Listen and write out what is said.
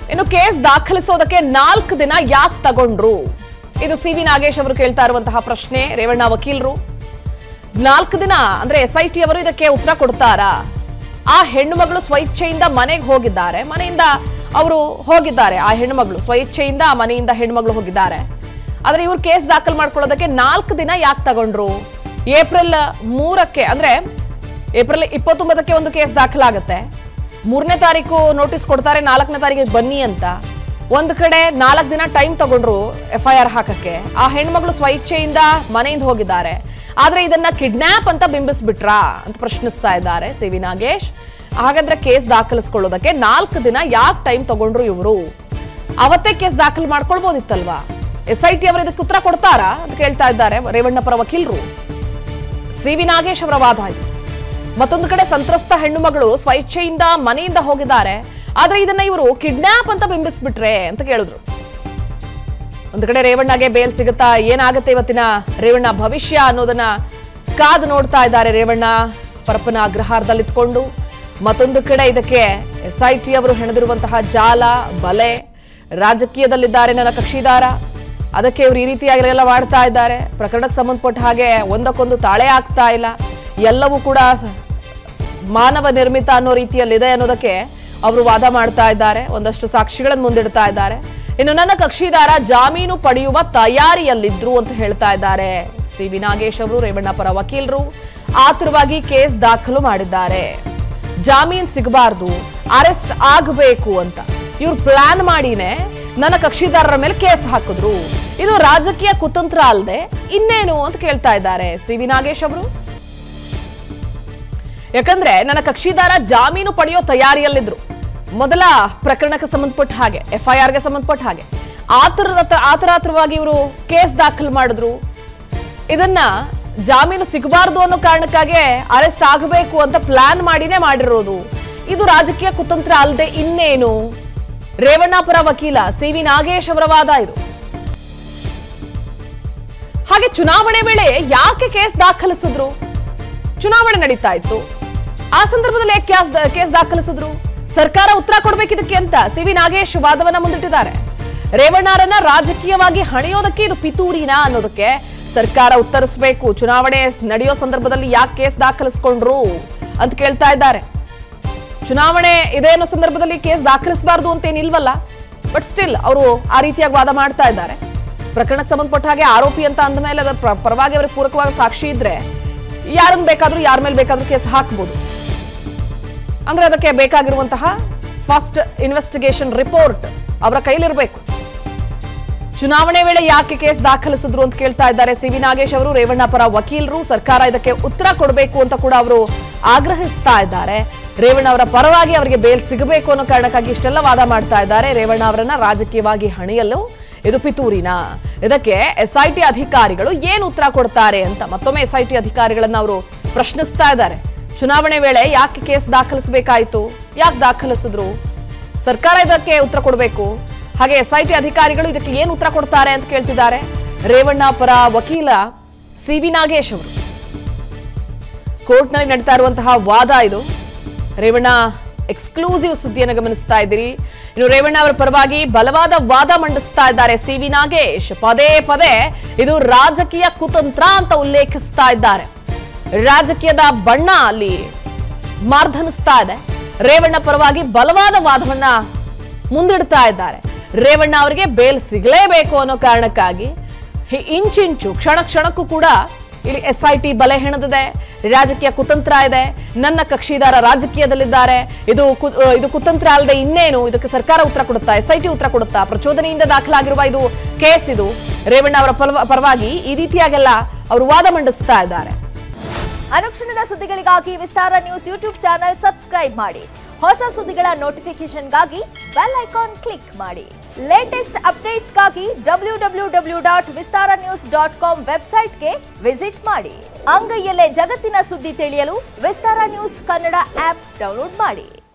ಇನ್ನು ಕೇಸ್ ದಾಖಲಿಸೋದಕ್ಕೆ ನಾಲ್ಕು ದಿನ ಯಾಕೆ ತಗೊಂಡ್ರು ಇದು ಸಿ ವಿ ನಾಗೇಶ್ ಅವರು ಕೇಳ್ತಾ ಇರುವಂತಹ ಪ್ರಶ್ನೆ ರೇವಣ್ಣ ವಕೀಲರು ನಾಲ್ಕು ದಿನ ಅಂದ್ರೆ ಎಸ್ ಐ ಟಿ ಅವರು ಇದಕ್ಕೆ ಉತ್ತರ ಕೊಡ್ತಾರಾ ಆ ಹೆಣ್ಣು ಮಗಳು ಸ್ವಇಚ್ಛೆಯಿಂದ ಮನೆಗೆ ಹೋಗಿದ್ದಾರೆ ಮನೆಯಿಂದ ಅವರು ಹೋಗಿದ್ದಾರೆ ಆ ಹೆಣ್ಣು ಮಗಳು ಸ್ವಇಚ್ಛೆಯಿಂದ ಆ ಮನೆಯಿಂದ ಹೆಣ್ಣು ಹೋಗಿದ್ದಾರೆ ಆದ್ರೆ ಇವ್ರು ಕೇಸ್ ದಾಖಲು ಮಾಡ್ಕೊಳ್ಳೋದಕ್ಕೆ ನಾಲ್ಕು ದಿನ ಯಾಕೆ ತಗೊಂಡ್ರು ಏಪ್ರಿಲ್ ಮೂರಕ್ಕೆ ಅಂದ್ರೆ ಏಪ್ರಿಲ್ ಇಪ್ಪತ್ತೊಂಬತ್ತಕ್ಕೆ ಒಂದು ಕೇಸ್ ದಾಖಲಾಗುತ್ತೆ ಮೂರನೇ ತಾರೀಕು ನೋಟಿಸ್ ಕೊಡ್ತಾರೆ ನಾಲ್ಕನೇ ತಾರೀಕಿಗೆ ಬನ್ನಿ ಅಂತ ಒಂದ್ ಕಡೆ ನಾಲ್ಕು ದಿನ ಟೈಮ್ ತಗೊಂಡ್ರು ಎಫ್ ಐ ಆರ್ ಹಾಕಕ್ಕೆ ಆ ಹೆಣ್ಮಗಳು ಸ್ವಇಚ್ಛೆಯಿಂದ ಮನೆಯಿಂದ ಹೋಗಿದ್ದಾರೆ ಆದ್ರೆ ಇದನ್ನ ಕಿಡ್ನಾಪ್ ಅಂತ ಬಿಂಬಿಸ್ಬಿಟ್ರಾ ಅಂತ ಪ್ರಶ್ನಿಸ್ತಾ ಇದ್ದಾರೆ ಸಿ ವಿ ನಾಗೇಶ್ ಹಾಗಾದ್ರೆ ಕೇಸ್ ದಾಖಲಿಸ್ಕೊಳ್ಳೋದಕ್ಕೆ ನಾಲ್ಕು ದಿನ ಯಾಕೆ ಟೈಮ್ ತಗೊಂಡ್ರು ಇವರು ಅವತ್ತೇ ಕೇಸ್ ದಾಖಲು ಮಾಡ್ಕೊಳ್ಬೋದಿತ್ತಲ್ವಾ ಎಸ್ ಐ ಟಿ ಅವರು ಇದಕ್ಕೆ ಉತ್ತರ ಕೊಡ್ತಾರಾ ಅಂತ ಕೇಳ್ತಾ ಇದ್ದಾರೆ ರೇವಣ್ಣ ಪರ ವಕೀಲರು ಸಿ ವಿ ನಾಗೇಶ್ ಅವರ ವಾದ ಇದು ಮತ್ತೊಂದು ಕಡೆ ಸಂತ್ರಸ್ತ ಹೆಣ್ಣು ಮಗಳು ಸ್ವಇಚ್ಛೆಯಿಂದ ಮನೆಯಿಂದ ಹೋಗಿದ್ದಾರೆ ಆದ್ರೆ ಇದನ್ನ ಇವರು ಕಿಡ್ನಾಪ್ ಅಂತ ಬಿಂಬಿಸ್ಬಿಟ್ರೆ ಅಂತ ಕೇಳಿದ್ರು ಒಂದು ಕಡೆ ರೇವಣ್ಣಗೆ ಬೇಲ್ ಸಿಗುತ್ತಾ ಏನಾಗುತ್ತೆ ಇವತ್ತಿನ ರೇವಣ್ಣ ಭವಿಷ್ಯ ಅನ್ನೋದನ್ನ ಕಾದು ನೋಡ್ತಾ ಇದ್ದಾರೆ ರೇವಣ್ಣ ಪರಪ್ಪನ ಅಗ್ರಹಾರದಲ್ಲಿತ್ಕೊಂಡು ಮತ್ತೊಂದು ಕಡೆ ಇದಕ್ಕೆ ಎಸ್ ಐ ಟಿ ಅವರು ಹೆಣೆದಿರುವಂತಹ ಜಾಲ ಬಲೆ ರಾಜಕೀಯದಲ್ಲಿದ್ದಾರೆ ನನ್ನ ಕಕ್ಷಿದಾರ ಅದಕ್ಕೆ ಇವರು ಈ ರೀತಿಯಾಗಿ ಎಲ್ಲ ಮಾಡ್ತಾ ಇದ್ದಾರೆ ಪ್ರಕರಣಕ್ಕೆ ಸಂಬಂಧಪಟ್ಟ ಹಾಗೆ ಒಂದಕ್ಕೊಂದು ತಾಳೆ ಆಗ್ತಾ ಇಲ್ಲ ಎಲ್ಲವೂ ಕೂಡ ಸ- ಮಾನವ ನಿರ್ಮಿತ ಅನ್ನೋ ರೀತಿಯಲ್ಲಿದೆ ಅನ್ನೋದಕ್ಕೆ ಅವರು ವಾದ ಮಾಡ್ತಾ ಇದ್ದಾರೆ ಒಂದಷ್ಟು ಸಾಕ್ಷಿಗಳನ್ನು ಮುಂದಿಡ್ತಾ ಇದ್ದಾರೆ ಇನ್ನು ನನ್ನ ಕಕ್ಷಿದಾರ ಜಾಮೀನು ಪಡೆಯುವ ತಯಾರಿಯಲ್ಲಿದ್ರು ಅಂತ ಹೇಳ್ತಾ ಇದ್ದಾರೆ ಸಿ ವಿ ನಾಗೇಶ್ ಅವರು ರೇವಣ್ಣ ಪರ ವಕೀಲರು ಆತುರವಾಗಿ ಕೇಸ್ ದಾಖಲು ಮಾಡಿದ್ದಾರೆ ಜಾಮೀನ್ ಸಿಗಬಾರ್ದು ಅರೆಸ್ಟ್ ಆಗಬೇಕು ಅಂತ ಇವ್ರು ಪ್ಲಾನ್ ಮಾಡಿನೇ ನನ್ನ ಕಕ್ಷಿದಾರರ ಮೇಲೆ ಕೇಸ್ ಹಾಕಿದ್ರು ಇದು ರಾಜಕೀಯ ಕುತಂತ್ರ ಅಲ್ಲದೆ ಇನ್ನೇನು ಅಂತ ಕೇಳ್ತಾ ಇದ್ದಾರೆ ಸಿ ವಿ ನಾಗೇಶ್ ಅವರು ಯಾಕಂದ್ರೆ ನನ್ನ ಕಕ್ಷಿದಾರ ಜಾಮೀನು ಪಡೆಯೋ ತಯಾರಿಯಲ್ಲಿದ್ರು ಮೊದಲ ಪ್ರಕರಣಕ್ಕೆ ಸಂಬಂಧಪಟ್ಟ ಹಾಗೆ ಎಫ್ ಐ ಆರ್ಗೆ ಸಂಬಂಧಪಟ್ಟ ಹಾಗೆ ಆತುರದ ಆತುರಾತುರವಾಗಿ ಇವರು ಕೇಸ್ ದಾಖಲು ಮಾಡಿದ್ರು ಇದನ್ನ ಜಾಮೀನು ಸಿಗಬಾರ್ದು ಅನ್ನೋ ಕಾರಣಕ್ಕಾಗಿ ಅರೆಸ್ಟ್ ಆಗಬೇಕು ಅಂತ ಪ್ಲಾನ್ ಮಾಡಿನೇ ಮಾಡಿರೋದು ಇದು ರಾಜಕೀಯ ಕುತಂತ್ರ ಅಲ್ಲದೆ ಇನ್ನೇನು ರೇವಣ್ಣ ಪರ ವಕೀಲ ಸಿ ವಿ ನಾಗೇಶ್ ಅವರ ವಾದ ಇದು ಹಾಗೆ ಚುನಾವಣೆ ವೇಳೆ ಯಾಕೆ ಕೇಸ್ ದಾಖಲಿಸಿದ್ರು ಚುನಾವಣೆ ನಡೀತಾ ಇತ್ತು ಆ ಸಂದರ್ಭದಲ್ಲಿ ಯಾಕೆ ಕ್ಯಾಸ್ ಕೇಸ್ ದಾಖಲಿಸಿದ್ರು ಸರ್ಕಾರ ಉತ್ತರ ಕೊಡ್ಬೇಕಿದಕ್ಕೆ ಅಂತ ಸಿ ವಿ ನಾಗೇಶ್ ವಾದವನ್ನ ಮುಂದಿಟ್ಟಿದ್ದಾರೆ ರೇವಣ್ಣರನ್ನ ರಾಜಕೀಯವಾಗಿ ಹಣಿಯೋದಕ್ಕೆ ಇದು ಪಿತೂರಿನಾ ಅನ್ನೋದಕ್ಕೆ ಸರ್ಕಾರ ಉತ್ತರಿಸಬೇಕು ಚುನಾವಣೆ ನಡೆಯೋ ಸಂದರ್ಭದಲ್ಲಿ ಯಾಕೆ ಕೇಸ್ ದಾಖಲಿಸ್ಕೊಂಡ್ರು ಅಂತ ಕೇಳ್ತಾ ಇದ್ದಾರೆ ಚುನಾವಣೆ ಇದೆ ಅನ್ನೋ ಸಂದರ್ಭದಲ್ಲಿ ಕೇಸ್ ದಾಖಲಿಸಬಾರ್ದು ಅಂತ ಏನಿಲ್ವಲ್ಲ ಬಟ್ ಸ್ಟಿಲ್ ಅವರು ಆ ರೀತಿಯಾಗಿ ವಾದ ಮಾಡ್ತಾ ಇದ್ದಾರೆ ಪ್ರಕರಣಕ್ಕೆ ಸಂಬಂಧಪಟ್ಟ ಹಾಗೆ ಆರೋಪಿ ಅಂತ ಅಂದಮೇಲೆ ಅದರ ಪ್ರ- ಪರವಾಗಿ ಅವರಿಗೆ ಪೂರಕವಾದ ಸಾಕ್ಷಿ ಇದ್ರೆ ಯಾರನ್ನ ಬೇಕಾದ್ರೂ ಯಾರ ಮೇಲೆ ಬೇಕಾದ್ರೂ ಕೇಸ್ ಹಾಕ್ಬೋದು ಅಂದ್ರೆ ಅದಕ್ಕೆ ಬೇಕಾಗಿರುವಂತಹ ಫಸ್ಟ್ ಇನ್ವೆಸ್ಟಿಗೇಷನ್ ರಿಪೋರ್ಟ್ ಅವರ ಕೈಲಿರಬೇಕು ಚುನಾವಣೆ ವೇಳೆ ಯಾಕೆ ಕೇಸ್ ದಾಖಲಿಸಿದ್ರು ಅಂತ ಕೇಳ್ತಾ ಇದ್ದಾರೆ ಸಿ ವಿ ನಾಗೇಶ್ ಅವರು ರೇವಣ್ಣ ಪರ ವಕೀಲರು ಸರ್ಕಾರ ಇದಕ್ಕೆ ಉತ್ತರ ಕೊಡಬೇಕು ಅಂತ ಕೂಡ ಅವರು ಆಗ್ರಹಿಸ್ತಾ ಇದ್ದಾರೆ ರೇವಣ್ಣ ಅವರ ಪರವಾಗಿ ಅವರಿಗೆ ಬೇಲ್ ಸಿಗಬೇಕು ಅನ್ನೋ ಕಾರಣಕ್ಕಾಗಿ ಇಷ್ಟೆಲ್ಲ ವಾದ ಮಾಡ್ತಾ ಇದ್ದಾರೆ ರೇವಣ್ಣ ಅವರನ್ನ ರಾಜಕೀಯವಾಗಿ ಹಣಿಯಲು ಇದು ಪಿತೂರಿನ ಇದಕ್ಕೆ ಎಸ್ ಐ ಟಿ ಅಧಿಕಾರಿಗಳು ಏನು ಉತ್ತರ ಕೊಡ್ತಾರೆ ಅಂತ ಮತ್ತೊಮ್ಮೆ ಎಸ್ ಐ ಟಿ ಅಧಿಕಾರಿಗಳನ್ನ ಅವರು ಪ್ರಶ್ನಿಸ್ತಾ ಇದ್ದಾರೆ ಚುನಾವಣೆ ವೇಳೆ ಯಾಕೆ ಕೇಸ್ ದಾಖಲಿಸಬೇಕಾಯಿತು ಯಾಕೆ ದಾಖಲಿಸಿದ್ರು ಸರ್ಕಾರ ಇದಕ್ಕೆ ಉತ್ತರ ಕೊಡಬೇಕು ಹಾಗೆ ಎಸ್ ಐ ಟಿ ಅಧಿಕಾರಿಗಳು ಇದಕ್ಕೆ ಏನು ಉತ್ತರ ಕೊಡ್ತಾರೆ ಅಂತ ಕೇಳ್ತಿದ್ದಾರೆ ರೇವಣ್ಣ ಪರ ವಕೀಲ ಸಿ ವಿ ನಾಗೇಶ್ ಅವರು ಕೋರ್ಟ್ನಲ್ಲಿ ನಡೀತಾ ಇರುವಂತಹ ವಾದ ಇದು ರೇವಣ್ಣ ಎಕ್ಸ್ಕ್ಲೂಸಿವ್ ಸುದ್ದಿಯನ್ನು ಗಮನಿಸ್ತಾ ಇದ್ದೀರಿ ಇನ್ನು ರೇವಣ್ಣ ಅವರ ಪರವಾಗಿ ಬಲವಾದ ವಾದ ಮಂಡಿಸ್ತಾ ಇದ್ದಾರೆ ಸಿ ವಿ ನಾಗೇಶ್ ಪದೇ ಪದೇ ಇದು ರಾಜಕೀಯ ಕುತಂತ್ರ ಅಂತ ಉಲ್ಲೇಖಿಸ್ತಾ ಇದ್ದಾರೆ ರಾಜಕೀಯದ ಬಣ್ಣ ಅಲ್ಲಿ ಮಾರ್ಧನಿಸ್ತಾ ಇದೆ ರೇವಣ್ಣ ಪರವಾಗಿ ಬಲವಾದ ವಾದವನ್ನ ಮುಂದಿಡ್ತಾ ಇದ್ದಾರೆ ರೇವಣ್ಣ ಅವರಿಗೆ ಬೇಲ್ ಸಿಗಲೇಬೇಕು ಅನ್ನೋ ಕಾರಣಕ್ಕಾಗಿ ಹಿ- ಇಂಚಿಂಚು ಕ್ಷಣ ಕ್ಷಣಕ್ಕೂ ಕೂಡ ಇಲ್ಲಿ ಎಸ್ ಐ ಟಿ ಬಲೆ ಹೆಣದಿದೆ ರಾಜಕೀಯ ಕುತಂತ್ರ ಇದೆ ನನ್ನ ಕಕ್ಷಿದಾರ ರಾಜಕೀಯದಲ್ಲಿದ್ದಾರೆ ಇದು ಕು- ಇದು ಕುತಂತ್ರ ಅಲ್ಲದೆ ಇನ್ನೇನು ಇದಕ್ಕೆ ಸರ್ಕಾರ ಉತ್ತರ ಕೊಡುತ್ತಾ ಎಸ್ ಐ ಟಿ ಉತ್ತರ ಕೊಡುತ್ತಾ ಪ್ರಚೋದನೆಯಿಂದ ದಾಖಲಾಗಿರುವ ಇದು ಕೇಸ್ ಇದು ರೇವಣ್ಣ ಅವರ ಪರವ- ಪರವಾಗಿ ಈ ರೀತಿಯಾಗೆಲ್ಲ ಅವರು ವಾದ ಮಂಡಿಸ್ತಾ ಇದ್ದಾರೆ ಅನುಕ್ಷಣದ ಸುದ್ದಿಗಳಿಗಾಗಿ Vistara news YouTube channel subscribe ಮಾಡಿ ಹೊಸ ಸುದ್ದಿಗಳ ನೋಟಿಫಿಕೇಶನ್ಗಾಗಿ ಬೆಲ್ ಐಕಾನ್ ಕ್ಲಿಕ್ ಮಾಡಿ ಲೇಟೆಸ್ಟ್ ಅಪ್ಡೇಟ್ಸ್ಗಾಗಿ W W W dot Vistara news dot com ವೆಬ್ಸೈಟ್ಗೆ ವಿಸಿಟ್ ಮಾಡಿ ಅಂಗೈಯಲ್ಲೇ ಜಗತ್ತಿನ ಸುದ್ದಿ ತಿಳಿಯಲು Vistara news Kannada app download ಮಾಡಿ